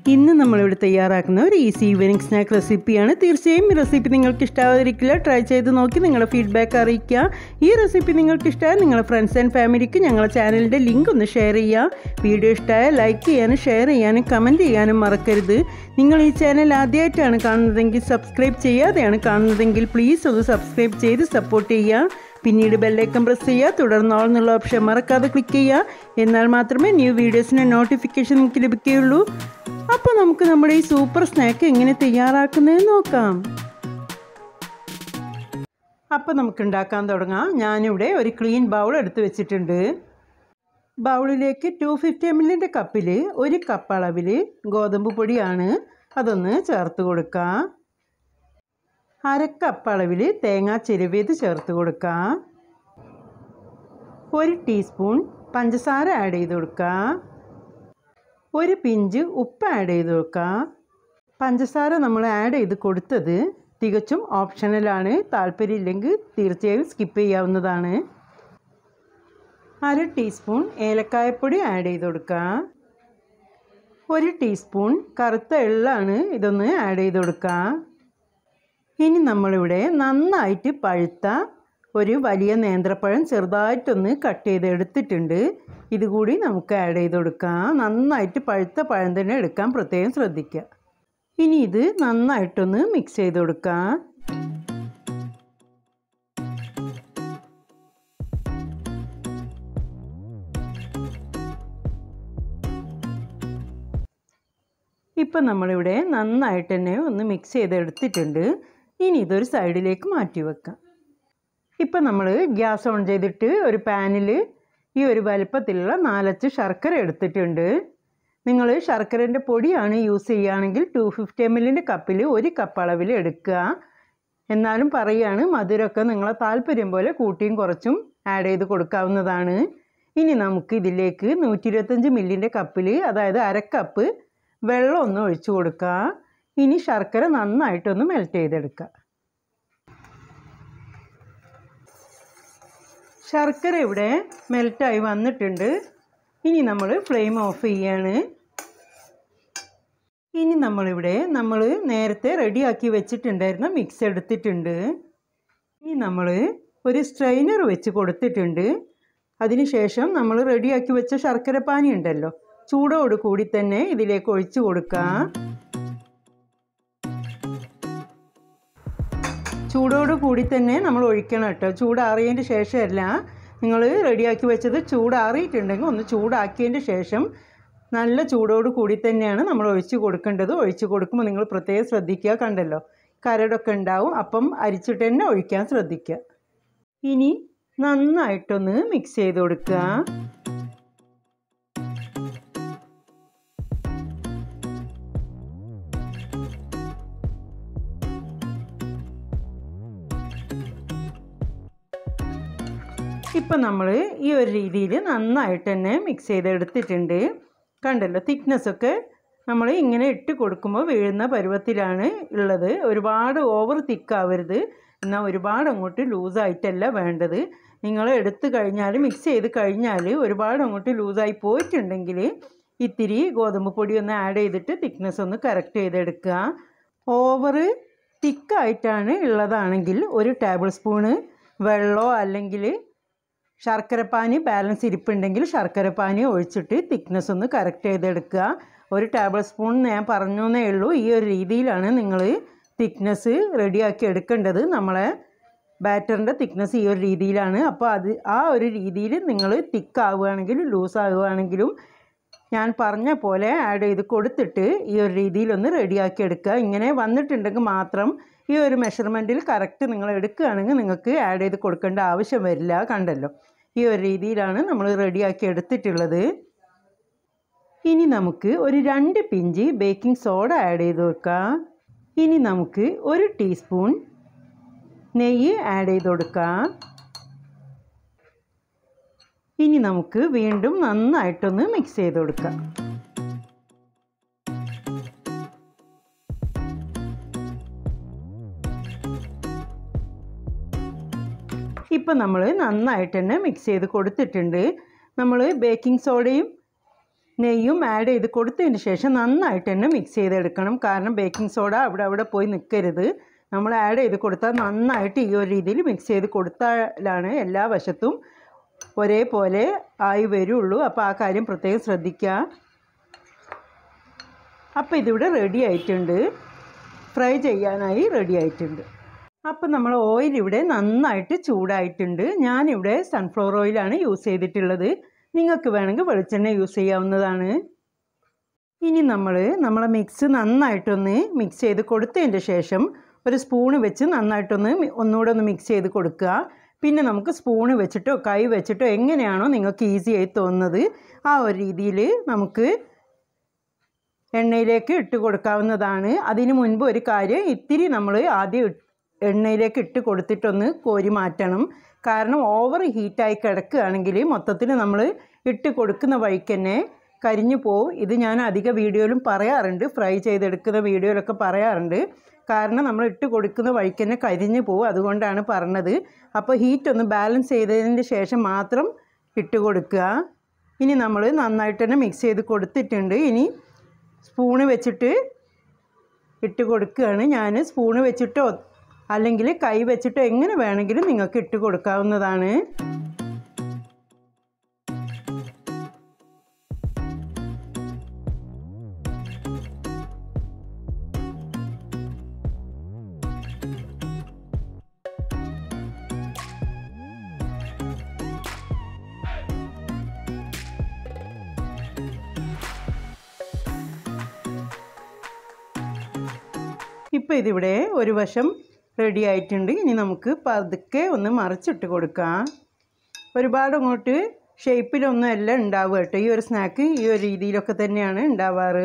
ഇന്ന് നമ്മളിവിടെ തയ്യാറാക്കുന്ന ഒരു ഈസി ഈവനിങ് സ്നാക്ക് റെസിപ്പിയാണ് തീർച്ചയായും ഈ റെസിപ്പി നിങ്ങൾക്ക് ഇഷ്ടാവാതിരിക്കില്ല ട്രൈ ചെയ്ത് നോക്കി നിങ്ങളുടെ ഫീഡ്ബാക്ക് അറിയിക്കുക ഈ റെസിപ്പി നിങ്ങൾക്ക് ഇഷ്ടമായ നിങ്ങളുടെ ഫ്രണ്ട്സ് ആൻഡ് ഫാമിലിക്ക് ഞങ്ങളുടെ ചാനലിൻ്റെ ലിങ്ക് ഒന്ന് ഷെയർ ചെയ്യുക വീഡിയോ ഇഷ്ടമായ ലൈക്ക് ചെയ്യാനും ഷെയർ ചെയ്യാനും കമൻറ്റ് ചെയ്യാനും മറക്കരുത് നിങ്ങൾ ഈ ചാനൽ ആദ്യമായിട്ടാണ് കാണുന്നതെങ്കിൽ സബ്സ്ക്രൈബ് ചെയ്യാതെയാണ് കാണുന്നതെങ്കിൽ പ്ലീസ് ഒന്ന് സബ്സ്ക്രൈബ് ചെയ്ത് സപ്പോർട്ട് ചെയ്യുക പിന്നീട് ബെല്ലൈക്കൺ പ്രസ് ചെയ്യുക തുടർന്ന് ഓൾ എന്നുള്ള ഓപ്ഷൻ മറക്കാതെ ക്ലിക്ക് ചെയ്യുക എന്നാൽ മാത്രമേ ന്യൂ വീഡിയോസിൻ്റെ നോട്ടിഫിക്കേഷൻ നിങ്ങൾക്ക് ലഭിക്കുകയുള്ളൂ അപ്പോൾ നമുക്ക് നമ്മുടെ ഈ സൂപ്പർ സ്നാക്ക് എങ്ങനെ തയ്യാറാക്കുന്നത് നോക്കാം അപ്പോൾ നമുക്ക് ഉണ്ടാക്കാൻ തുടങ്ങാം ഞാനിവിടെ ഒരു ക്ലീൻ ബൗൾ എടുത്ത് വെച്ചിട്ടുണ്ട് ബൗളിലേക്ക് ടു ഫിഫ്റ്റി എം എല്ലിൻ്റെ കപ്പിൽ ഒരു കപ്പ് അളവിൽ ഗോതമ്പ് പൊടിയാണ് അതൊന്ന് ചേർത്ത് കൊടുക്കാം അരക്കപ്പ് അളവിൽ തേങ്ങ ചിരവിയത് ചേർത്ത് കൊടുക്കാം ഒരു ടീസ്പൂൺ പഞ്ചസാര ആഡ് ചെയ്ത് കൊടുക്കാം ഒരു പിഞ്ച് ഉപ്പ് ആഡ് ചെയ്ത് കൊടുക്കാം പഞ്ചസാര നമ്മൾ ആഡ് ചെയ്ത് കൊടുത്തത് തികച്ചും ഓപ്ഷണലാണ് താല്പര്യമില്ലെങ്കിൽ തീർച്ചയായും സ്കിപ്പ് ചെയ്യാവുന്നതാണ് അര ടീസ്പൂൺ ഏലക്കായപ്പൊടി ആഡ് ചെയ്ത് കൊടുക്കാം ഒരു ടീസ്പൂൺ കറുത്ത എള്ളാണ് ഇതൊന്ന് ആഡ് ചെയ്ത് കൊടുക്കാം ഇനി നമ്മളിവിടെ നന്നായിട്ട് പഴുത്ത ഒരു വലിയ നേന്ത്രപ്പഴം ചെറുതായിട്ടൊന്ന് കട്ട് ചെയ്ത് എടുത്തിട്ടുണ്ട് ഇതുകൂടി നമുക്ക് ആഡ് ചെയ്ത് കൊടുക്കാം നന്നായിട്ട് പഴുത്ത പഴം തന്നെ എടുക്കാൻ പ്രത്യേകം ശ്രദ്ധിക്കുക ഇനി ഇത് നന്നായിട്ടൊന്ന് മിക്സ് ചെയ്ത് കൊടുക്കാം ഇപ്പം നമ്മളിവിടെ നന്നായിട്ട് തന്നെ ഒന്ന് മിക്സ് ചെയ്തെടുത്തിട്ടുണ്ട് ഇനി ഇതൊരു സൈഡിലേക്ക് മാറ്റി വെക്കാം ഇപ്പം നമ്മൾ ഗ്യാസ് ഓൺ ചെയ്തിട്ട് ഒരു പാനിൽ ഈ ഒരു വലുപ്പത്തിലുള്ള നാലച്ച് ശർക്കര എടുത്തിട്ടുണ്ട് നിങ്ങൾ ശർക്കരൻ്റെ പൊടിയാണ് യൂസ് ചെയ്യുകയാണെങ്കിൽ ടു ഫിഫ്റ്റി എം എല്ലിൻ്റെ കപ്പിൽ ഒരു കപ്പ് അളവിൽ എടുക്കുക എന്നാലും പറയുകയാണ് മധുരമൊക്കെ നിങ്ങളെ താല്പര്യം പോലെ കൂട്ടിയും കുറച്ചും ആഡ് ചെയ്ത് കൊടുക്കാവുന്നതാണ് ഇനി നമുക്ക് ഇതിലേക്ക് നൂറ്റി ഇരുപത്തഞ്ച് മില്ലിൻ്റെ കപ്പിൽ അതായത് അര കപ്പ് വെള്ളം ഒന്ന് ഒഴിച്ചു കൊടുക്കുക ഇനി ശർക്കര നന്നായിട്ടൊന്ന് മെൽറ്റ് ചെയ്തെടുക്കുക ശർക്കര ഇവിടെ മെൽറ്റായി വന്നിട്ടുണ്ട് ഇനി നമ്മൾ ഫ്ലെയിം ഓഫ് ചെയ്യാണ് ഇനി നമ്മളിവിടെ നമ്മൾ നേരത്തെ റെഡിയാക്കി വെച്ചിട്ടുണ്ടായിരുന്ന മിക്സ് എടുത്തിട്ടുണ്ട് ഇനി നമ്മൾ ഒരു സ്ട്രെയിനർ വെച്ച് കൊടുത്തിട്ടുണ്ട് അതിനുശേഷം നമ്മൾ റെഡിയാക്കി വെച്ച ശർക്കര പാനി ഉണ്ടല്ലോ ചൂടോട് കൂടി തന്നെ ഇതിലേക്ക് ഒഴിച്ചു കൊടുക്കാം ചൂടോട് കൂടി തന്നെ നമ്മൾ ഒഴിക്കണം കേട്ടോ ചൂടാറിയതിൻ്റെ ശേഷമല്ല നിങ്ങൾ റെഡിയാക്കി വെച്ചത് ചൂടാറിയിട്ടുണ്ടെങ്കിൽ ഒന്ന് ചൂടാക്കിയതിൻ്റെ ശേഷം നല്ല ചൂടോട് കൂടി തന്നെയാണ് നമ്മൾ ഒഴിച്ച് കൊടുക്കേണ്ടത് ഒഴിച്ച് കൊടുക്കുമ്പോൾ നിങ്ങൾ പ്രത്യേകം ശ്രദ്ധിക്കുക കണ്ടല്ലോ കരടൊക്കെ ഉണ്ടാവും അപ്പം അരിച്ചിട്ട് തന്നെ ഒഴിക്കാൻ ശ്രദ്ധിക്കുക ഇനി നന്നായിട്ടൊന്ന് മിക്സ് ചെയ്ത് കൊടുക്കുക ഇപ്പം നമ്മൾ ഈ ഒരു രീതിയിൽ നന്നായിട്ട് തന്നെ മിക്സ് ചെയ്തെടുത്തിട്ടുണ്ട് കണ്ടല്ലോ തിക്നെസ്സൊക്കെ നമ്മൾ ഇങ്ങനെ ഇട്ട് കൊടുക്കുമ്പോൾ വീഴുന്ന പരുവത്തിലാണ് ഉള്ളത് ഒരുപാട് ഓവർ തിക്കാവരുത് എന്നാൽ ഒരുപാട് അങ്ങോട്ട് ലൂസായിട്ടല്ല വേണ്ടത് നിങ്ങൾ എടുത്തു കഴിഞ്ഞാൽ മിക്സ് ചെയ്ത് കഴിഞ്ഞാൽ ഒരുപാട് അങ്ങോട്ട് ലൂസായി പോയിട്ടുണ്ടെങ്കിൽ ഇത്തിരി ഗോതമ്പ് പൊടി ഒന്ന് ആഡ് ചെയ്തിട്ട് തിക്നെസ് ഒന്ന് കറക്റ്റ് ചെയ്തെടുക്കുക ഓവർ തിക്കായിട്ടാണ് ഉള്ളതാണെങ്കിൽ ഒരു ടേബിൾ സ്പൂണ് വെള്ളമോ അല്ലെങ്കിൽ ശർക്കരപ്പാനി ബാലൻസ് ഇരിപ്പുണ്ടെങ്കിൽ ശർക്കരപ്പാനി ഒഴിച്ചിട്ട് തിക്നെസ് ഒന്ന് കറക്റ്റ് ചെയ്തെടുക്കുക ഒരു ടേബിൾ സ്പൂൺ ഞാൻ പറഞ്ഞു എന്നേ ഉള്ളൂ ഈ ഒരു രീതിയിലാണ് നിങ്ങൾ തിക്നെസ് റെഡിയാക്കി എടുക്കേണ്ടത് നമ്മളെ ബാറ്ററിൻ്റെ തിക്നെസ് ഈ ഒരു രീതിയിലാണ് അപ്പോൾ അത് ആ ഒരു രീതിയിൽ നിങ്ങൾ തിക്കാവുകയാണെങ്കിൽ ലൂസ് ആവുകയാണെങ്കിലും ഞാൻ പറഞ്ഞ പോലെ ആഡ് ചെയ്ത് കൊടുത്തിട്ട് ഈ ഒരു രീതിയിലൊന്ന് റെഡിയാക്കി എടുക്കുക ഇങ്ങനെ വന്നിട്ടുണ്ടെങ്കിൽ മാത്രം ഈ ഒരു മെഷർമെൻറ്റിൽ കറക്റ്റ് നിങ്ങൾ എടുക്കുകയാണെങ്കിൽ നിങ്ങൾക്ക് ആഡ് ചെയ്ത് കൊടുക്കേണ്ട ആവശ്യം വരില്ല കണ്ടല്ലോ ഈ ഒരു രീതിയിലാണ് നമ്മൾ റെഡിയാക്കി എടുത്തിട്ടുള്ളത് ഇനി നമുക്ക് ഒരു രണ്ട് പിഞ്ച് ബേക്കിംഗ് സോഡ ആഡ് ചെയ്ത് വെക്കാം ഇനി നമുക്ക് ഒരു ടീസ്പൂൺ നെയ്യ് ആഡ് ചെയ്ത് കൊടുക്കാം ഇനി നമുക്ക് വീണ്ടും നന്നായിട്ടൊന്ന് മിക്സ് ചെയ്ത് കൊടുക്കാം ഇപ്പം നമ്മൾ നന്നായിട്ട് തന്നെ മിക്സ് ചെയ്ത് കൊടുത്തിട്ടുണ്ട് നമ്മൾ ബേക്കിംഗ് സോഡയും നെയ്യും ആഡ് ചെയ്ത് കൊടുത്തതിന് ശേഷം നന്നായിട്ട് തന്നെ മിക്സ് ചെയ്തെടുക്കണം കാരണം ബേക്കിംഗ് സോഡ അവിടെ അവിടെ പോയി നിൽക്കരുത് നമ്മൾ ആഡ് ചെയ്ത് കൊടുത്താൽ നന്നായിട്ട് ഈ ഒരു രീതിയിൽ മിക്സ് ചെയ്ത് കൊടുത്താലാണ് എല്ലാ വശത്തും ഒരേപോലെ ആയി വരുള്ളൂ അപ്പോൾ ആ കാര്യം പ്രത്യേകം ശ്രദ്ധിക്കുക അപ്പോൾ ഇതിവിടെ റെഡി ആയിട്ടുണ്ട് ഫ്രൈ ചെയ്യാനായി റെഡി ആയിട്ടുണ്ട് അപ്പോൾ നമ്മൾ ഓയിൽ ഇവിടെ നന്നായിട്ട് ചൂടായിട്ടുണ്ട് ഞാനിവിടെ സൺഫ്ലവർ ഓയിലാണ് യൂസ് ചെയ്തിട്ടുള്ളത് നിങ്ങൾക്ക് വേണമെങ്കിൽ വെളിച്ചെണ്ണ യൂസ് ചെയ്യാവുന്നതാണ് ഇനി നമ്മൾ നമ്മളെ മിക്സ് നന്നായിട്ടൊന്ന് മിക്സ് ചെയ്ത് കൊടുത്തതിൻ്റെ ശേഷം ഒരു സ്പൂണ് വെച്ച് നന്നായിട്ടൊന്ന് മി- ഒന്നുകൂടെ ഒന്ന് മിക്സ് ചെയ്ത് കൊടുക്കുക പിന്നെ നമുക്ക് സ്പൂണ് വെച്ചിട്ടോ കൈ വെച്ചിട്ടോ എങ്ങനെയാണോ നിങ്ങൾക്ക് ഈസി ആയി തോന്നുന്നത് ആ ഒരു രീതിയിൽ നമുക്ക് എണ്ണയിലേക്ക് ഇട്ട് കൊടുക്കാവുന്നതാണ് അതിന് മുൻപ് ഒരു കാര്യം ഇത്തിരി നമ്മൾ ആദ്യം ഇട്ട് എണ്ണയിലേക്ക് ഇട്ട് കൊടുത്തിട്ടൊന്ന് കോരി മാറ്റണം കാരണം ഓവർ ഹീറ്റായി കിടക്കുകയാണെങ്കിൽ മൊത്തത്തിൽ നമ്മൾ ഇട്ട് കൊടുക്കുന്ന വഴിക്ക് തന്നെ കരിഞ്ഞു പോവും ഇത് ഞാൻ അധിക വീഡിയോയിലും പറയാറുണ്ട് ഫ്രൈ ചെയ്തെടുക്കുന്ന വീഡിയോയിലൊക്കെ പറയാറുണ്ട് കാരണം നമ്മൾ ഇട്ട് കൊടുക്കുന്ന വഴിക്ക് തന്നെ കരിഞ്ഞു പോവും അതുകൊണ്ടാണ് പറഞ്ഞത് അപ്പോൾ ഹീറ്റ് ഒന്ന് ബാലൻസ് ചെയ്തതിന് ശേഷം മാത്രം ഇട്ട് കൊടുക്കുക ഇനി നമ്മൾ നന്നായിട്ട് തന്നെ മിക്സ് ചെയ്ത് കൊടുത്തിട്ടുണ്ട് ഇനി സ്പൂണ് വെച്ചിട്ട് ഇട്ട് കൊടുക്കുകയാണ് ഞാൻ സ്പൂണ് വെച്ചിട്ടോ അല്ലെങ്കിൽ കൈ വെച്ചിട്ടോ എങ്ങനെ വേണമെങ്കിലും നിങ്ങൾക്ക് ഇട്ട് കൊടുക്കാവുന്നതാണ് ഇപ്പോൾ ഇതിവിടെ ഒരു വശം റെഡി ആയിട്ടുണ്ട് ഇനി നമുക്ക് പതുക്കെ ഒന്ന് മറിച്ചിട്ട് കൊടുക്കാം ഒരുപാട് അങ്ങോട്ട് ഷേപ്പിലൊന്നും അല്ല ഉണ്ടാവുക കേട്ടോ ഈ ഒരു സ്നാക്ക് ഈ ഒരു രീതിയിലൊക്കെ തന്നെയാണ് ഉണ്ടാവാറ്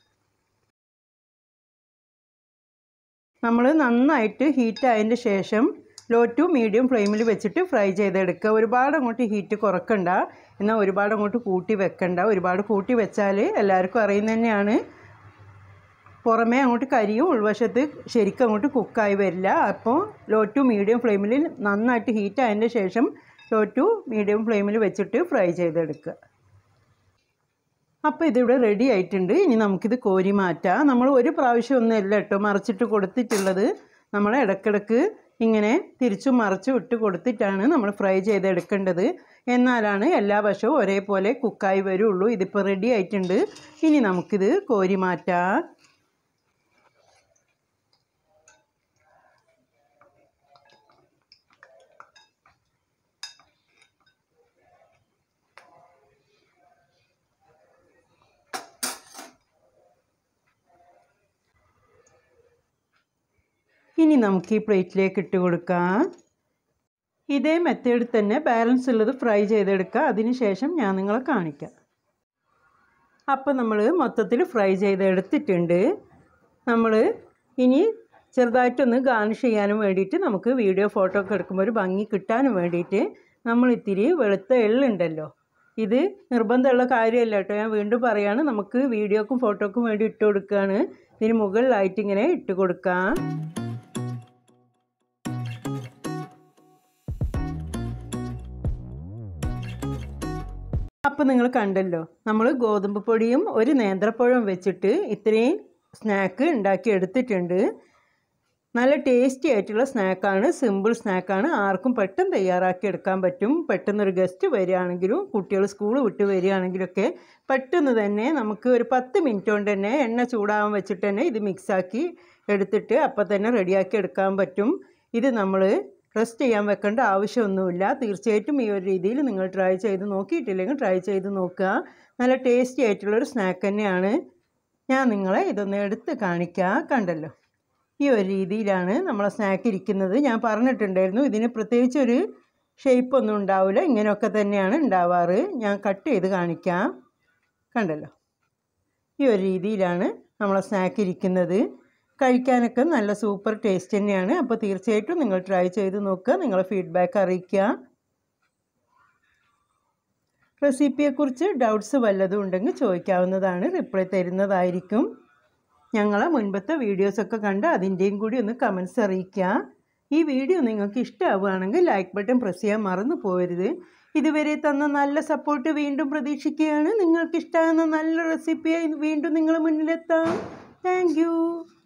നമ്മൾ നന്നായിട്ട് ഹീറ്റ് ആയതിൻ്റെ ശേഷം ലോ ടു മീഡിയം ഫ്ലെയിമിൽ വെച്ചിട്ട് ഫ്രൈ ചെയ്തെടുക്കുക ഒരുപാട് അങ്ങോട്ട് ഹീറ്റ് കുറക്കണ്ട എന്നാൽ ഒരുപാട് അങ്ങോട്ട് കൂട്ടി വെക്കണ്ട ഒരുപാട് കൂട്ടി വെച്ചാൽ എല്ലാവർക്കും അറിയുന്നത് തന്നെയാണ് പുറമേ അങ്ങോട്ട് കരിയും ഉൾവശത്ത് ശരിക്കും അങ്ങോട്ട് കുക്കായി വരില്ല അപ്പോൾ ലോ ടു മീഡിയം ഫ്ലെയിമിൽ നന്നായിട്ട് ഹീറ്റ് ആയതിൻ്റെ ശേഷം ലോ ടു മീഡിയം ഫ്ലെയിമിൽ വെച്ചിട്ട് ഫ്രൈ ചെയ്തെടുക്കുക അപ്പോൾ ഇതിവിടെ റെഡി ആയിട്ടുണ്ട് ഇനി നമുക്കിത് കോരി മാറ്റാം നമ്മൾ ഒരു പ്രാവശ്യം ഒന്നും അല്ല കേട്ടോ മറിച്ചിട്ട് കൊടുത്തിട്ടുള്ളത് നമ്മൾ ഇടയ്ക്കിടയ്ക്ക് ഇങ്ങനെ തിരിച്ചും മറിച്ചും ഇട്ട് കൊടുത്തിട്ടാണ് നമ്മൾ ഫ്രൈ ചെയ്തെടുക്കേണ്ടത് എന്നാലാണ് എല്ലാ വശവും ഒരേപോലെ കുക്കായി വരുള്ളൂ ഇതിപ്പോൾ റെഡി ആയിട്ടുണ്ട് ഇനി നമുക്കിത് കോരി മാറ്റാം ഇനി നമുക്ക് ഈ പ്ലേറ്റിലേക്ക് ഇട്ട് കൊടുക്കാം ഇതേ മെത്തേഡിൽ തന്നെ ബാലൻസ് ഉള്ളത് ഫ്രൈ ചെയ്തെടുക്കുക അതിന് ശേഷം ഞാൻ നിങ്ങളെ കാണിക്കാം അപ്പം നമ്മൾ മൊത്തത്തിൽ ഫ്രൈ ചെയ്തെടുത്തിട്ടുണ്ട് നമ്മൾ ഇനി ചെറുതായിട്ടൊന്ന് ഗാർണിഷ് ചെയ്യാനും വേണ്ടിയിട്ട് നമുക്ക് വീഡിയോ ഫോട്ടോ ഒക്കെ എടുക്കുമ്പോൾ ഒരു ഭംഗി കിട്ടാനും വേണ്ടിയിട്ട് നമ്മൾ ഇത്തിരി വെളുത്ത എള്ളുണ്ടല്ലോ ഇത് നിർബന്ധമുള്ള കാര്യമല്ല കേട്ടോ ഞാൻ വീണ്ടും പറയാണ് നമുക്ക് വീഡിയോക്കും ഫോട്ടോക്കും വേണ്ടി ഇട്ട് കൊടുക്കുകയാണ് ഇതിന് മുകളിലായിട്ട് ഇങ്ങനെ ഇട്ട് കൊടുക്കാം അപ്പോൾ നിങ്ങൾ കണ്ടല്ലോ നമ്മൾ ഗോതമ്പ് പൊടിയും ഒരു നേന്ത്രപ്പഴവും വെച്ചിട്ട് ഇത്രയും സ്നാക്ക് ഉണ്ടാക്കി എടുത്തിട്ടുണ്ട് നല്ല ടേസ്റ്റി ആയിട്ടുള്ള സ്നാക്കാണ് സിമ്പിൾ സ്നാക്കാണ് ആർക്കും പെട്ടെന്ന് തയ്യാറാക്കി എടുക്കാൻ പറ്റും പെട്ടെന്നൊരു ഗസ്റ്റ് വരികയാണെങ്കിലും കുട്ടികൾ സ്കൂൾ വിട്ട് വരികയാണെങ്കിലൊക്കെ പെട്ടെന്ന് തന്നെ നമുക്ക് ഒരു പത്ത് മിനിറ്റ് കൊണ്ട് തന്നെ എണ്ണ ചൂടാവാൻ വെച്ചിട്ട് തന്നെ ഇത് മിക്സാക്കി എടുത്തിട്ട് അപ്പം തന്നെ റെഡിയാക്കി എടുക്കാൻ പറ്റും ഇത് നമ്മൾ റെസ്റ്റ് ചെയ്യാൻ വെക്കേണ്ട ആവശ്യമൊന്നുമില്ല തീർച്ചയായിട്ടും ഈ ഒരു രീതിയിൽ നിങ്ങൾ ട്രൈ ചെയ്ത് നോക്കിയിട്ടില്ലെങ്കിൽ ട്രൈ ചെയ്ത് നോക്കുക നല്ല ടേസ്റ്റി ആയിട്ടുള്ളൊരു സ്നാക്ക് തന്നെയാണ് ഞാൻ നിങ്ങളെ ഇതൊന്ന് എടുത്ത് കാണിക്കാം കണ്ടല്ലോ ഈ ഒരു രീതിയിലാണ് നമ്മളെ സ്നാക്ക് ഇരിക്കുന്നത് ഞാൻ പറഞ്ഞിട്ടുണ്ടായിരുന്നു ഇതിന് പ്രത്യേകിച്ച് ഒരു ഷേപ്പ് ഒന്നും ഉണ്ടാവില്ല ഇങ്ങനെയൊക്കെ തന്നെയാണ് ഉണ്ടാവാറ് ഞാൻ കട്ട് ചെയ്ത് കാണിക്കാം കണ്ടല്ലോ ഈ ഒരു രീതിയിലാണ് നമ്മളെ സ്നാക്ക് ഇരിക്കുന്നത് കഴിക്കാനൊക്കെ നല്ല സൂപ്പർ ടേസ്റ്റ് തന്നെയാണ് അപ്പോൾ തീർച്ചയായിട്ടും നിങ്ങൾ ട്രൈ ചെയ്ത് നോക്കുക നിങ്ങളെ ഫീഡ്ബാക്ക് അറിയിക്കുക റെസിപ്പിയെക്കുറിച്ച് ഡൗട്ട്സ് വല്ലതും ഉണ്ടെങ്കിൽ ചോദിക്കാവുന്നതാണ് റിപ്ലൈ തരുന്നതായിരിക്കും ഞങ്ങളെ മുൻപത്തെ വീഡിയോസൊക്കെ കണ്ട് അതിൻ്റെയും കൂടി ഒന്ന് കമൻസ് അറിയിക്കുക ഈ വീഡിയോ നിങ്ങൾക്ക് ഇഷ്ടമാവുകയാണെങ്കിൽ ലൈക്ക് ബട്ടൺ പ്രസ് ചെയ്യാൻ മറന്നു പോകരുത് ഇതുവരെ തന്ന നല്ല സപ്പോർട്ട് വീണ്ടും പ്രതീക്ഷിക്കുകയാണ് നിങ്ങൾക്ക് ഇഷ്ടമാകുന്ന നല്ല റെസിപ്പിയായി വീണ്ടും നിങ്ങളുടെ മുന്നിലെത്താം താങ്ക്